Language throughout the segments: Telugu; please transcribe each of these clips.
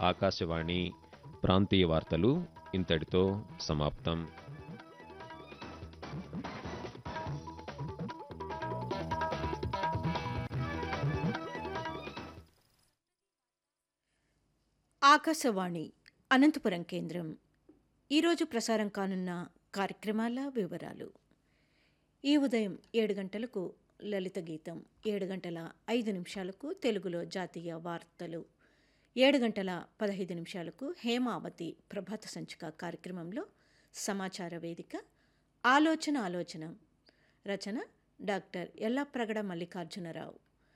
ఆకాశవాణి ప్రాంతీయ వార్తలు ఇంతటితో సమాప్తం ఆకాశవాణి అనంతపురం కేంద్రం ఈరోజు ప్రసారం కానున్న కార్యక్రమాల వివరాలు ఈ ఉదయం ఏడు గంటలకు లలిత గీతం ఏడు గంటల ఐదు నిమిషాలకు తెలుగులో జాతీయ వార్తలు ఏడు గంటల పదహైదు నిమిషాలకు హేమావతి ప్రభాత సంచిక కార్యక్రమంలో సమాచార వేదిక ఆలోచన ఆలోచన రచన డాక్టర్ ఎల్లప్రగడ మల్లికార్జునరావు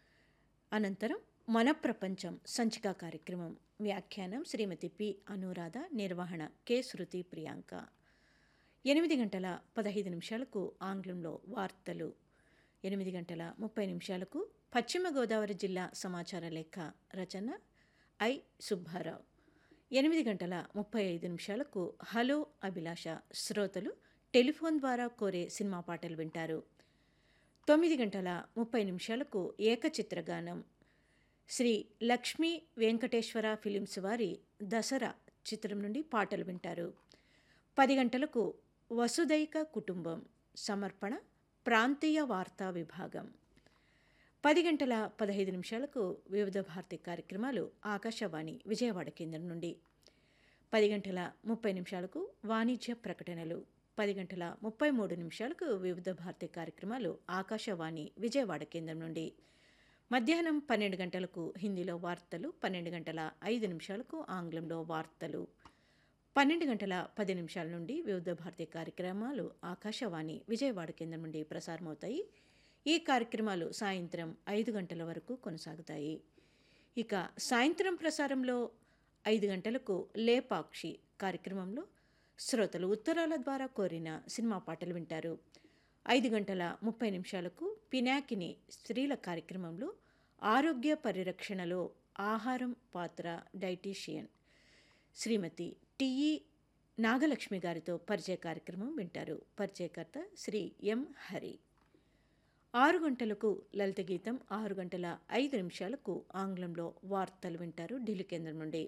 అనంతరం మన ప్రపంచం సంచిక కార్యక్రమం వ్యాఖ్యానం శ్రీమతి పి అనురాధ నిర్వహణ కె శృతి ప్రియాంక ఎనిమిది గంటల పదహైదు నిమిషాలకు ఆంగ్లంలో వార్తలు ఎనిమిది గంటల ముప్పై నిమిషాలకు పశ్చిమ గోదావరి జిల్లా సమాచార లేఖ రచన ఐ సుబ్బారావు ఎనిమిది గంటల ముప్పై ఐదు నిమిషాలకు హలో అభిలాష శ్రోతలు టెలిఫోన్ ద్వారా కోరే సినిమా పాటలు వింటారు తొమ్మిది గంటల ముప్పై నిమిషాలకు ఏకచిత్రగానం శ్రీ లక్ష్మీ వెంకటేశ్వర ఫిలిమ్స్ వారి దసరా చిత్రం నుండి పాటలు వింటారు పది గంటలకు వసుదైక కుటుంబం సమర్పణ ప్రాంతీయ వార్తా విభాగం పది గంటల పదహైదు నిమిషాలకు వివిధ భారతి కార్యక్రమాలు ఆకాశవాణి విజయవాడ కేంద్రం నుండి పది గంటల ముప్పై నిమిషాలకు వాణిజ్య ప్రకటనలు పది గంటల ముప్పై మూడు నిమిషాలకు వివిధ భారతి కార్యక్రమాలు ఆకాశవాణి విజయవాడ కేంద్రం నుండి మధ్యాహ్నం పన్నెండు గంటలకు హిందీలో వార్తలు పన్నెండు గంటల ఐదు నిమిషాలకు ఆంగ్లంలో వార్తలు పన్నెండు గంటల పది నిమిషాల నుండి వివిధ భారతీయ కార్యక్రమాలు ఆకాశవాణి విజయవాడ కేంద్రం నుండి ప్రసారమవుతాయి ఈ కార్యక్రమాలు సాయంత్రం ఐదు గంటల వరకు కొనసాగుతాయి ఇక సాయంత్రం ప్రసారంలో ఐదు గంటలకు లేపాక్షి కార్యక్రమంలో శ్రోతలు ఉత్తరాల ద్వారా కోరిన సినిమా పాటలు వింటారు ఐదు గంటల ముప్పై నిమిషాలకు పినాకిని స్త్రీల కార్యక్రమంలో ఆరోగ్య పరిరక్షణలో ఆహారం పాత్ర డైటీషియన్ శ్రీమతి టిఈ నాగలక్ష్మి గారితో పరిచయ కార్యక్రమం వింటారు పరిచయకర్త శ్రీ ఎం హరి ఆరు గంటలకు లలిత గీతం ఆరు గంటల ఐదు నిమిషాలకు ఆంగ్లంలో వార్తలు వింటారు ఢిల్లీ కేంద్రం నుండి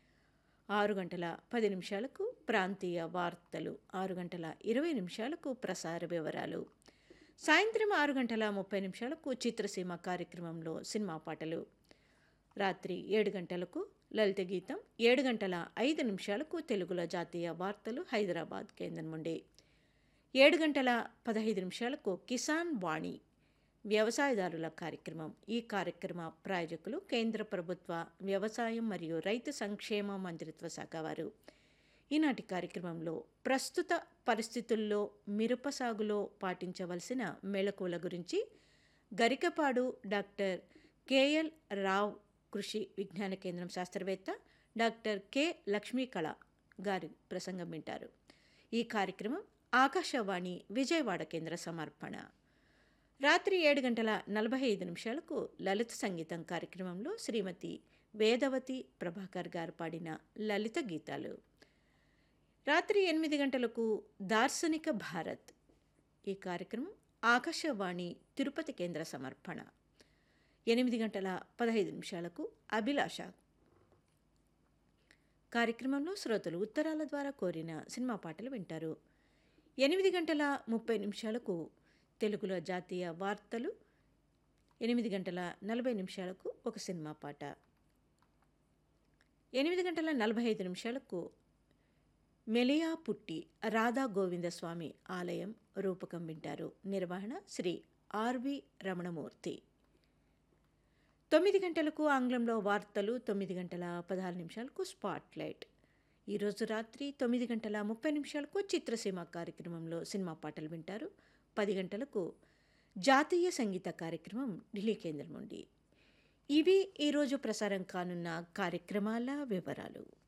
ఆరు గంటల పది నిమిషాలకు ప్రాంతీయ వార్తలు ఆరు గంటల ఇరవై నిమిషాలకు ప్రసార వివరాలు సాయంత్రం ఆరు గంటల ముప్పై నిమిషాలకు చిత్రసీమ కార్యక్రమంలో సినిమా పాటలు రాత్రి ఏడు గంటలకు లలిత గీతం ఏడు గంటల ఐదు నిమిషాలకు తెలుగులో జాతీయ వార్తలు హైదరాబాద్ కేంద్రం నుండి ఏడు గంటల పదహైదు నిమిషాలకు కిసాన్ వాణి వ్యవసాయదారుల కార్యక్రమం ఈ కార్యక్రమ ప్రాయోజకులు కేంద్ర ప్రభుత్వ వ్యవసాయం మరియు రైతు సంక్షేమ మంత్రిత్వ శాఖ వారు ఈనాటి కార్యక్రమంలో ప్రస్తుత పరిస్థితుల్లో మిరప సాగులో పాటించవలసిన మెళకువల గురించి గరికపాడు డాక్టర్ కేఎల్ రావ్ కృషి విజ్ఞాన కేంద్రం శాస్త్రవేత్త డాక్టర్ కె లక్ష్మీకళ గారి ప్రసంగం వింటారు ఈ కార్యక్రమం ఆకాశవాణి విజయవాడ కేంద్ర సమర్పణ రాత్రి ఏడు గంటల నలభై ఐదు నిమిషాలకు లలిత సంగీతం కార్యక్రమంలో శ్రీమతి వేదవతి ప్రభాకర్ గారు పాడిన లలిత గీతాలు రాత్రి ఎనిమిది గంటలకు దార్శనిక భారత్ ఈ కార్యక్రమం ఆకాశవాణి తిరుపతి కేంద్ర సమర్పణ ఎనిమిది గంటల పదహైదు నిమిషాలకు అభిలాష కార్యక్రమంలో శ్రోతలు ఉత్తరాల ద్వారా కోరిన సినిమా పాటలు వింటారు ఎనిమిది గంటల ముప్పై నిమిషాలకు తెలుగులో జాతీయ వార్తలు ఎనిమిది గంటల నలభై నిమిషాలకు ఒక సినిమా పాట ఎనిమిది గంటల నలభై ఐదు నిమిషాలకు మెలియా పుట్టి రాధా గోవిందస్వామి ఆలయం రూపకం వింటారు నిర్వహణ శ్రీ ఆర్వి రమణమూర్తి తొమ్మిది గంటలకు ఆంగ్లంలో వార్తలు తొమ్మిది గంటల పదహారు నిమిషాలకు స్పాట్లైట్ ఈరోజు రాత్రి తొమ్మిది గంటల ముప్పై నిమిషాలకు చిత్రసీమ కార్యక్రమంలో సినిమా పాటలు వింటారు పది గంటలకు జాతీయ సంగీత కార్యక్రమం ఢిల్లీ కేంద్రం నుండి ఇవి ఈరోజు ప్రసారం కానున్న కార్యక్రమాల వివరాలు